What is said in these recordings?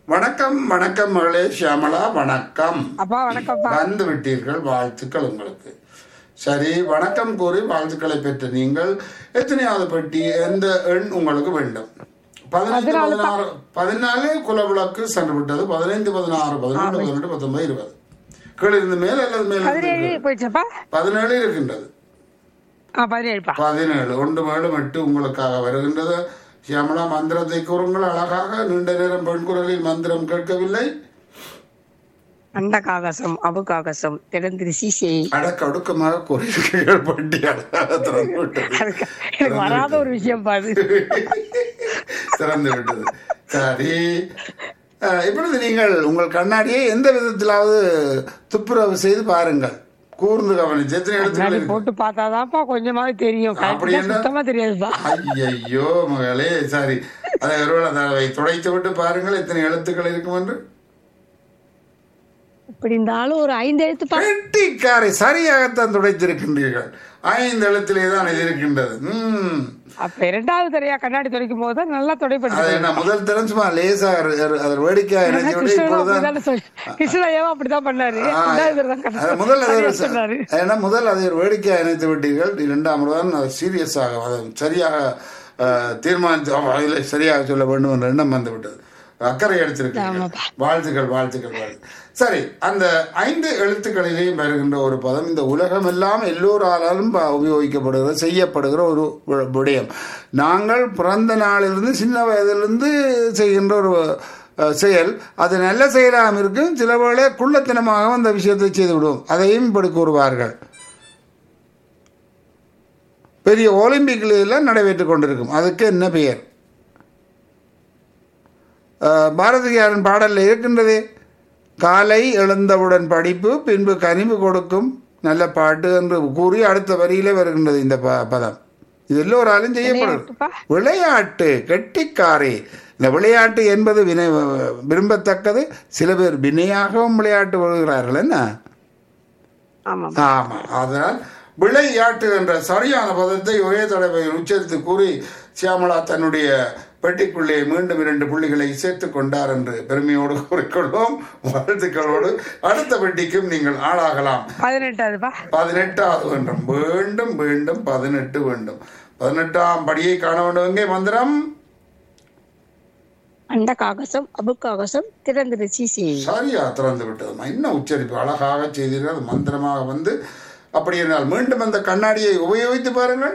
வணக்கம் வணக்கம் மகளே ஷியாமளா வணக்கம் அப்பா வணக்கம்ப்பா வந்து விட்டீர்கள் வாழ்த்துக்கள் உங்களுக்கு சரி வணக்கம் கூறி வாழ்த்துக்களை பெற்ற நீங்கள் எத்தனையாவது பெட்டி எந்த எண் உங்களுக்கு வேண்டும் பதினைந்து பதினாறு பதினாலு குலவிளக்கு சென்று விட்டது பதினைந்து பதினாறு பதினொன்று பதினெட்டு பத்தொன்பது இருபது கீழே இருந்து மேல் அல்லது மேல் இருந்து பதினேழு கீழ்? போயிடுச்சப்பா பதினேழு இருக்கின்றது ஆ பதினேழுப்பா பதினேழு ஒன்று மேலும் எட்டு உங்களுக்காக வருகின்றது சியாமலா மந்திரத்தை கூறுங்கள் அழகாக நீண்ட நேரம் பெண் குரலில் மந்திரம் கேட்கவில்லை அண்ட காகசம் அபு காகசம் திறந்திரு சீசே அடக்க ஒடுக்கமாக கூறியிருக்கீர்கள் பண்டி அழகாக திறந்து விட்டது அதுக்கு எனக்கு வராத ஒரு விஷயம் பாது திறந்து விட்டது சரி அஹ், இப்பொழுது நீங்கள் உங்கள் கண்ணாடியை எந்த விதத்திலாவது துப்புரவு செய்து பாருங்கள் கூர்ந்து கவனிச்சு எத்தனை எழுத்துக்கள் முன்னாடி இருக்கு போட்டு பார்த்தாதான்ப்பா கொஞ்சமாவது தெரியும் அப்படி கரெக்டா என்ன? சுத்தமா தெரியாதுப்பா ஐயையோ மகளே சரி அதை ஒருவேளை தடவை துடைத்து விட்டு பாருங்கள் எத்தனை எழுத்துக்கள் இருக்கும் என்று இப்படி இருந்தாலும் ஒரு ஐந்து எழுத்துப்பா கெட்டிக்காரை சரியாகத்தான் துடைத்திருக்கின்றீர்கள் ஐந்து எழுத்திலே தான் இது இருக்கின்றது ம் அப்ப இரண்டாவது தரையா கண்ணாடி துடைக்கும் போது தான் நல்லா அது துடைப்படுது என்ன முதல் திறன் சும்மா லேசா அது வேடிக்கையா இணைஞ்சு விட்டு கிருஷ்ணன் இப்பொழுதுதான் அப்படிதானே சொல்லி கிருஷ்ணன் அப்படிதான் பண்ணாரு ஆ, ரெண்டாவது தடவை தான் அது முதல் அது சரியா ஒரு சொன்னாரு ஏன்னா முதல் அதை ஒரு வேடிக்கையாக இணைத்து விட்டீர்கள் இரண்டாம் தான் அது சீரியஸாக அதை சரியாக அஹ், தீர்மானித்து ஆமா, இல்லை சரியாக சொல்ல வேண்டும் என்ற எண்ணம் வந்து விட்டது அக்கறை எடுத்திருக்கீர்கள் ஆமாப்பா. வாழ்த்துக்கள் வாழ்த்துக்கள் வாழ்த்து சரி அந்த ஐந்து எழுத்துக்களிலேயும் வருகின்ற ஒரு பதம் இந்த உலகம் எல்லாம் எல்லோராலும் ப- உபயோகிக்கப்படுகிற செய்யப்படுகிற ஒரு வி- விடயம் நாங்கள் பிறந்த நாளிலிருந்து சின்ன வயதிலிருந்து செய்கின்ற ஒரு அஹ், செயல் அது நல்ல செயலாகவும் இருக்கும் சில வேளை குள்ளத்தனமாக அந்த விஷயத்தை செய்து விடுவோம் அதையும் இப்படி கூறுவார்கள் பெரிய ஒலிம்பிக்ல எல்லாம் நடைபெற்றுக் கொண்டிருக்கும் அதுக்கு என்ன பெயர் அஹ், பாரதியாரின் பாடலில் இருக்கின்றதே காலை எழுந்தவுடன் படிப்பு பின்பு கனிவு கொடுக்கும் நல்ல பாட்டு என்று கூறி அடுத்த வரியிலே வருகின்றது இந்த ப- பதம் இது எல்லோராலும் செய்யப்படும் விளையாட்டுப்பா. விளையாட்டு கெட்டிக்காரி இந்த விளையாட்டு என்பது வினை விரும்பத்தக்கது சில பேர் வினையாகவும் விளையாட்டு வருகிறார்கள் என்ன ஆமா ஆமா அதனால் விளையாட்டு என்ற சரியான பதத்தை ஒரே தடவை உச்சரித்து கூறி சியாமளா தன்னுடைய பெட்டிக்குள்ளே மீண்டும் இரண்டு புள்ளிகளை சேர்த்துக் கொண்டார் என்று பெருமையோடு கூறிக்கொள்வோம் வாழ்த்துக்களோடு அடுத்த பெட்டிக்கும் நீங்கள் ஆளாகலாம் பதினெட்டாவதுப்பா பதினெட்டாவது வேண்டும் வேண்டும் வேண்டும் பதினெட்டு வேண்டும் பதினெட்டாம் படியை காண வேண்டும் எங்கே மந்திரம் அண்ட காகசம் அபு காகசம் திறந்திரு சீசே சரியா திறந்து விட்டது என்ன உச்சரிப்பு அழகாக செய்தீர்கள் அது மந்திரமாக வந்து அப்படி என்றால் மீண்டும் அந்த கண்ணாடியை உபயோகித்து பாருங்கள்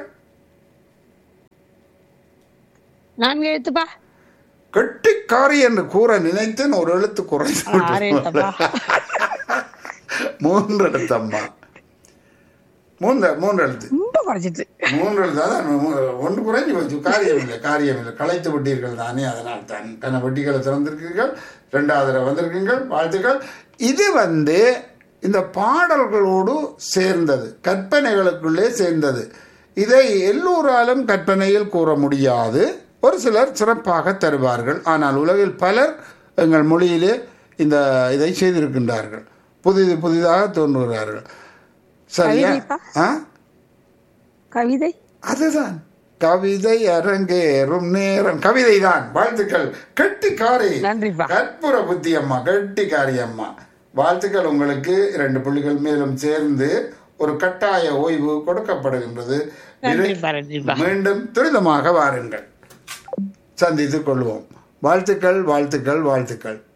நான்கு எழுத்துப்பா கெட்டிக்காரி என்று கூற நினைத்தேன் ஒரு எழுத்து குறைந்து ஆறு விட்டது. எழுத்தப்பா மூன்று எழுத்தம்மா மூன்று மூன்று எழுத்து ரொம்ப குறைச்சிட்டு மூன்று எழுத்து அதான் மூ- ஒன்று குறைஞ்சு போச்சு காரியம் இல்லை காரியம் இல்லை களைத்து விட்டீர்கள் தானே அதனால் தான் கன வெட்டிகளை திறந்திருக்கீர்கள் ரெண்டாவது தடவை வந்திருக்கீங்கள் வாழ்த்துக்கள் இது வந்து இந்த பாடல்களோடு சேர்ந்தது கற்பனைகளுக்குள்ளே சேர்ந்தது இதை எல்லோராலும் கற்பனையில் கூற முடியாது ஒரு சிலர் சிறப்பாக தருவார்கள் ஆனால் உலகில் பலர் எங்கள் மொழியிலே இந்த இதை செய்திருக்கின்றார்கள் புதிது புதிதாக தோன்றுகிறார்கள் சரியா கவிதைப்பா? ஆ கவிதை அதுதான் கவிதை அரங்கேறும் நேரம் கவிதை தான் வாழ்த்துக்கள் கெட்டிக்காரி நன்றிப்பா. கற்பூர புத்தி அம்மா கெட்டிக்காரி அம்மா வாழ்த்துக்கள் உங்களுக்கு இரண்டு புள்ளிகள் மேலும் சேர்ந்து ஒரு கட்டாய ஓய்வு கொடுக்கப்படுகின்றது நன்றிப்பா நன்றிப்பா மீண்டும் துரிதமாக வாருங்கள் சந்தித்துக் கொள்வோம் வாழ்த்துக்கள் வாழ்த்துக்கள் வாழ்த்துக்கள்